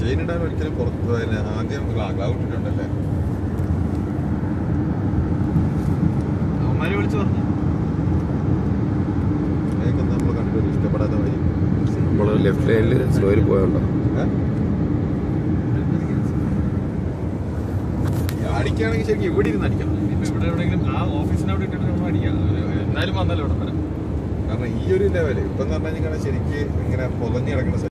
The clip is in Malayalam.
ചെയിൻ ഇടാൻ ഒരിക്കലും പുറത്ത് പിന്നെ ആദ്യം ഗ്ലൗ ഇട്ടിട്ടുണ്ടല്ലേ അവന്മാരെ വിളിച്ചു പറഞ്ഞു അതിനൊക്കെ നമ്മൾ കണ്ടിട്ട് ഇഷ്ടപ്പെടാത്ത വഴി നമ്മള് ലെഫ്റ്റ് ലൈനിൽ സ്ലോയിൽ പോയോണ്ടോ ഏ? അടിക്കുകയാണെങ്കിൽ ശരിക്കും ഇവിടെ ഇരുന്ന് അടിക്കണം ഇനിയിപ്പോ ഇവിടെ എവിടെയെങ്കിലും ആ ഓഫീസിന് അവിടെ ഇട്ടിട്ട് നമ്മൾ അടിക്കാം ഒരു- എന്നാലും വന്നല്ലോ ഇവിടെ വരെ കാരണം ഈ ഒരു ലെവല് ഇപ്പം എന്ന് പറഞ്ഞു കഴിഞ്ഞാൽ ശരിക്ക് ഇങ്ങനെ പൊതഞ്ഞ് കിടക്കുന്ന